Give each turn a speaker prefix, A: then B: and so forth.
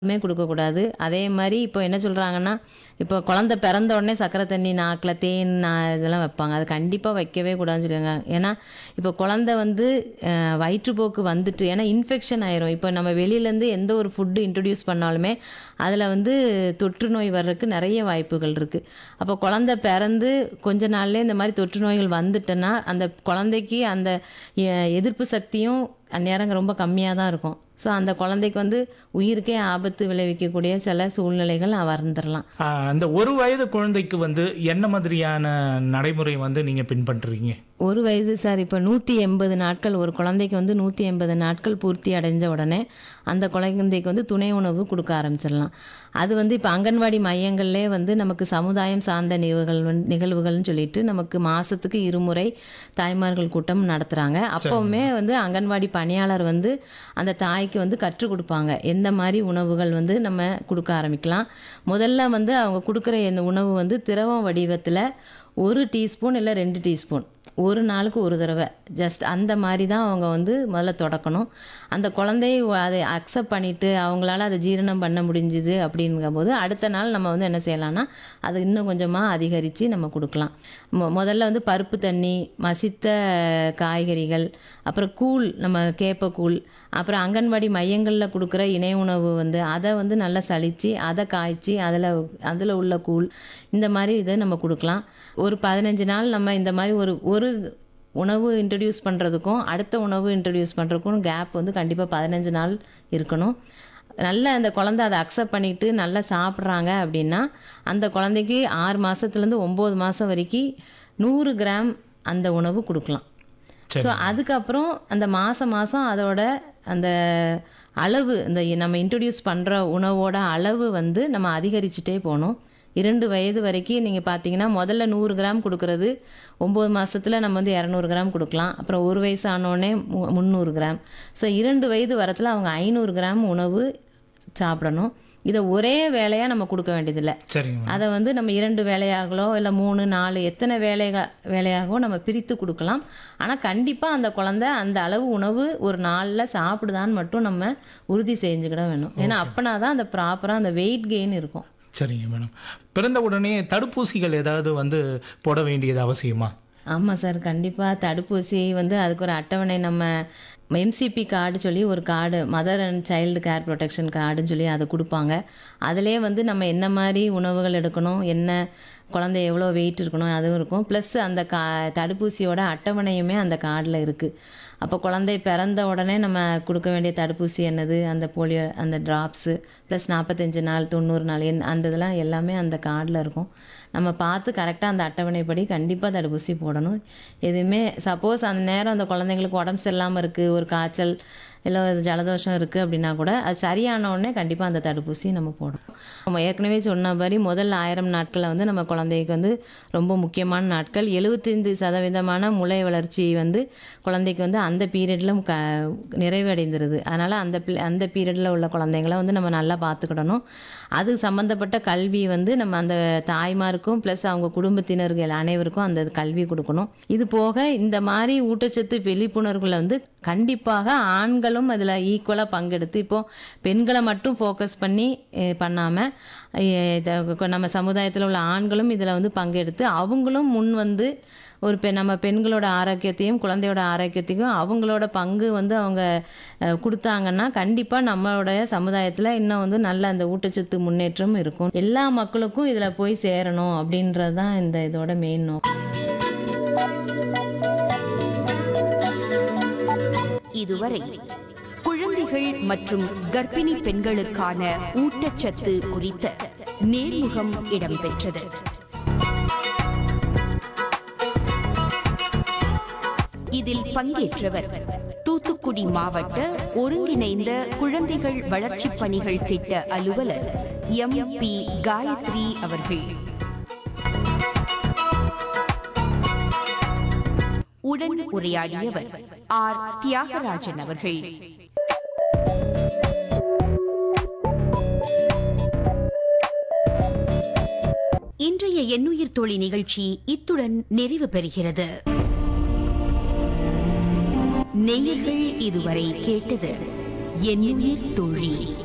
A: மே கொடுக்கக்கூடாது அதே மாதிரி இப்போ என்ன சொல்கிறாங்கன்னா இப்போ குழந்த பிறந்த உடனே சக்கரை தண்ணி நாக்கில் தேன் நா இதெல்லாம் வைப்பாங்க அது கண்டிப்பாக வைக்கவே கூடாதுன்னு சொல்லியிருக்காங்க ஏன்னா இப்போ குழந்த வந்து அஹ், வயிற்றுப்போக்கு வந்துட்டு ஏன்னா இன்ஃபெக்ஷன் ஆயிரும் இப்போ நம்ம வெளியிலேருந்து எந்த ஒரு ஃபுட்டு இன்ட்ரடியூஸ் பண்ணாலுமே அதில் வந்து தொற்று நோய் வர்றதுக்கு நிறைய வாய்ப்புகள் இருக்குது அப்போ குழந்த பிறந்து கொஞ்ச நாள்லேயே இந்த மாதிரி தொற்று நோய்கள் வந்துட்டுன்னா அந்த குழந்தைக்கு அந்த எ- எதிர்ப்பு சக்தியும் அந்நேரம் ரொம்ப கம்மியாக தான் இருக்கும் ஸோ அந்த குழந்தைக்கு வந்து உயிருக்கே ஆபத்து விளைவிக்கக்கூடிய சில சூழ்நிலைகள் வந்துடலாம்
B: ஆஹ் அந்த ஒரு வயது குழந்தைக்கு வந்து என்ன மாதிரியான நடைமுறை வந்து நீங்கள் பின்பற்றுறீங்க
A: ஒரு வயது சார் இப்போ நூற்றி எண்பது நாட்கள் ஒரு குழந்தைக்கு வந்து நூற்றி எண்பது நாட்கள் பூர்த்தி அடைஞ்ச உடனே அந்த குழந்தைக்கு வந்து துணை உணவு கொடுக்க ஆரம்பிச்சிடலாம் அது வந்து இப்போ அங்கன்வாடி மையங்கள்லே வந்து நமக்கு சமுதாயம் சார்ந்த நிகழ்வுகள் வந்து- நிகழ்வுகள்னு சொல்லிட்டு நமக்கு மாதத்துக்கு இருமுறை தாய்மார்கள் கூட்டம் நடத்துகிறாங்க அப்போவுமே வந்து அங்கன்வாடி பணியாளர் வந்து அந்த தாய்க்கு வந்து கற்றுக் கொடுப்பாங்க எந்த மாதிரி உணவுகள் வந்து நம்ம கொடுக்க ஆரம்பிக்கலாம் முதல்ல வந்து அவங்க கொடுக்குற இந்த உணவு வந்து திரவம் வடிவத்தில் ஒரு டீஸ்பூன் இல்லை ரெண்டு டீஸ்பூன் ஒரு நாளுக்கு ஒரு தடவை ஜஸ்ட் அந்த மாதிரி தான் அவங்க வந்து முதல்ல தொடக்கணும் அந்த குழந்தை அதை அக்செப்ட் பண்ணிவிட்டு அவங்களால அதை ஜீரணம் பண்ண முடிஞ்சுது அப்படிங்கும்போது அடுத்த நாள் நம்ம வந்து என்ன செய்யலாம்னா அதை இன்னும் கொஞ்சமாக அதிகரித்து நம்ம கொடுக்கலாம் மொ முதல்ல வந்து பருப்பு தண்ணி மசித்த காய்கறிகள் அப்புறம் கூழ் நம்ம கேப்பக்கூழ் அப்புறம் அங்கன்வாடி மையங்களில் கொடுக்குற இணை உணவு வந்து அதை வந்து நல்லா சலித்து அதை காய்ச்சி அதில் அதில் உள்ள கூழ் இந்த மாதிரி இதை நம்ம கொடுக்கலாம் ஒரு பதினஞ்சு நாள் நம்ம இந்த மாதிரி ஒரு ஒரு உணவு இன்ட்ரடியூஸ் பண்ணுறதுக்கும் அடுத்த உணவு இன்ட்ரடியூஸ் பண்ணுறதுக்கும் கேப் வந்து கண்டிப்பாக பதினஞ்சு நாள் இருக்கணும் நல்ல அந்த குழந்தை அதை அக்செப்ட் பண்ணிட்டு நல்லா சாப்பிட்றாங்க அப்படின்னா அந்த குழந்தைக்கு ஆறு மாதத்துலேருந்து ஒம்பது மாதம் வரைக்கும் நூறு கிராம் அந்த உணவு கொடுக்கலாம்
B: சரி.
A: ஸோ அதுக்கப்புறம் அந்த மாதம் மாதம் அதோட அந்த அளவு இந்த நம்ம இன்ட்ரடியூஸ் பண்ணுற உணவோட அளவு வந்து நம்ம அதிகரிச்சுட்டே போகணும் இரண்டு வயது வரைக்கும் நீங்கள் பார்த்தீங்கன்னா முதல்ல நூறு கிராம் கொடுக்கறது ஒம்பது மாசத்துல நம்ம வந்து இரநூறு கிராம் கொடுக்கலாம் அப்புறம் ஒரு வயசு ஆனோடனே மு முந்நூறு கிராம் ஸோ இரண்டு வயது வரத்தில் அவங்க ஐநூறு கிராம் உணவு சாப்பிடணும் இதை ஒரே வேலையாக நம்ம கொடுக்க வேண்டியதில்லை
B: சரிங்க
A: அதை வந்து நம்ம இரண்டு வேலையாகலோ இல்லை மூணு நாலு எத்தனை வேலைக வேலையாகவோ நம்ம பிரித்து கொடுக்கலாம் ஆனால் கண்டிப்பாக அந்த குழந்தை அந்த அளவு உணவு ஒரு நாளில் சாப்பிடுதான்னு மட்டும் நம்ம உறுதி செஞ்சுக்கிட வேணும் ஏன்னா அப்பனா தான் அந்த ப்ராப்பராக அந்த வெயிட் கெயின் இருக்கும்
B: சரிங்க மேடம் பிறந்த உடனே தடுப்பூசிகள் ஏதாவது வந்து போட வேண்டியது அவசியமா
A: ஆமாம் சார் கண்டிப்பாக தடுப்பூசி வந்து அதுக்கு ஒரு அட்டவணை நம்ம எம்சிபி கார்டு சொல்லி ஒரு card mother and child care protection கார்டுன்னு சொல்லி அதை கொடுப்பாங்க அதிலே வந்து நம்ம என்ன மாதிரி உணவுகள் எடுக்கணும் என்ன குழந்தை எவ்வளோ வெயிட் இருக்கணும் அதுவும் இருக்கும் ப்ளஸ் அந்த கா தடுப்பூசியோட அட்டவணையுமே அந்த கார்டில் இருக்குது அப்போ குழந்தை பிறந்த உடனே நம்ம கொடுக்க வேண்டிய தடுப்பூசி என்னது அந்த போலியோ அந்த ட்ராப்ஸு ப்ளஸ் நாற்பத்தஞ்சு நாள் தொண்ணூறு நாள் என் அந்த இதெல்லாம் எல்லாமே அந்த கார்டில் இருக்கும் நம்ம பார்த்து கரெக்டாக அந்த அட்டவணைப்படி கண்டிப்பாக தடுப்பூசி போடணும் எதுவுமே சப்போஸ் அந்த நேரம் அந்த குழந்தைங்களுக்கு உடம்பு சரியில்லாமல் இருக்குது ஒரு காய்ச்சல் இல்லை ஒரு ஜலதோஷம் இருக்குது அப்படின்னா கூட அது சரியான உடனே கண்டிப்பாக அந்த தடுப்பூசி நம்ம போடணும் நம்ம ஏற்கனவே சொன்ன மாதிரி முதல் ஆயிரம் நாட்களில் வந்து நம்ம குழந்தைக்கு வந்து ரொம்ப முக்கியமான நாட்கள் எழுபத்தைந்து சதவீதமான முளை வளர்ச்சி வந்து குழந்தைக்கு வந்து அந்த பீரியடில் க நிறைவடைந்துருது அதனால் அந்த பிள்ளை அந்த பீரியடில் உள்ள குழந்தைங்கள வந்து நம்ம நல்லா பார்த்துக்கிடணும் அது சம்மந்தப்பட்ட கல்வி வந்து நம்ம அந்த தாய்மாருக்கும் ப்ளஸ் அவங்க குடும்பத்தினர்கள் அனைவருக்கும் அந்த கல்வி கொடுக்கணும் இது போக இந்த மாதிரி ஊட்டச்சத்து விழிப்புணர்வுகளை வந்து கண்டிப்பாக ஆண்களும் அதில் ஈக்குவலாக பங்கெடுத்து இப்போது பெண்களை மட்டும் ஃபோக்கஸ் பண்ணி பண்ணாமல் நம்ம சமுதாயத்தில் உள்ள ஆண்களும் இதில் வந்து பங்கெடுத்து அவங்களும் முன் வந்து ஒரு பெண் நம்ம பெண்களோட ஆரோக்கியத்தையும் குழந்தையோட ஆரோக்கியத்தையும் அவங்களோட பங்கு வந்து அவங்க அஹ், கொடுத்தாங்கன்னா கண்டிப்பாக நம்மளுடைய சமுதாயத்தில் இன்னும் வந்து நல்ல அந்த ஊட்டச்சத்து முன்னேற்றம் இருக்கும் எல்லா மக்களுக்கும் இதில் போய் சேரணும் அப்படின்றது தான் இந்த இதோட மெயின் நோக்கம்
C: இதுவரை குழந்தைகள் மற்றும் கர்ப்பிணி பெண்களுக்கான ஊட்டச்சத்து குறித்த நேர்முகம் இடம்பெற்றது இதில் பங்கேற்றவர் தூத்துக்குடி மாவட்ட ஒருங்கிணைந்த குழந்தைகள் வளர்ச்சிப் பணிகள் திட்ட அலுவலர் எம் பி காயத்ரி அவர்கள் உடன் உரையாடியவர் ஆர் தியாகராஜன் அவர்கள் இன்றைய எண்ணுயிர் தோழி நிகழ்ச்சி இத்துடன் நிறைவு பெறுகிறது நேயர்கள் இதுவரை கேட்டது எண்ணுயிர் தோழி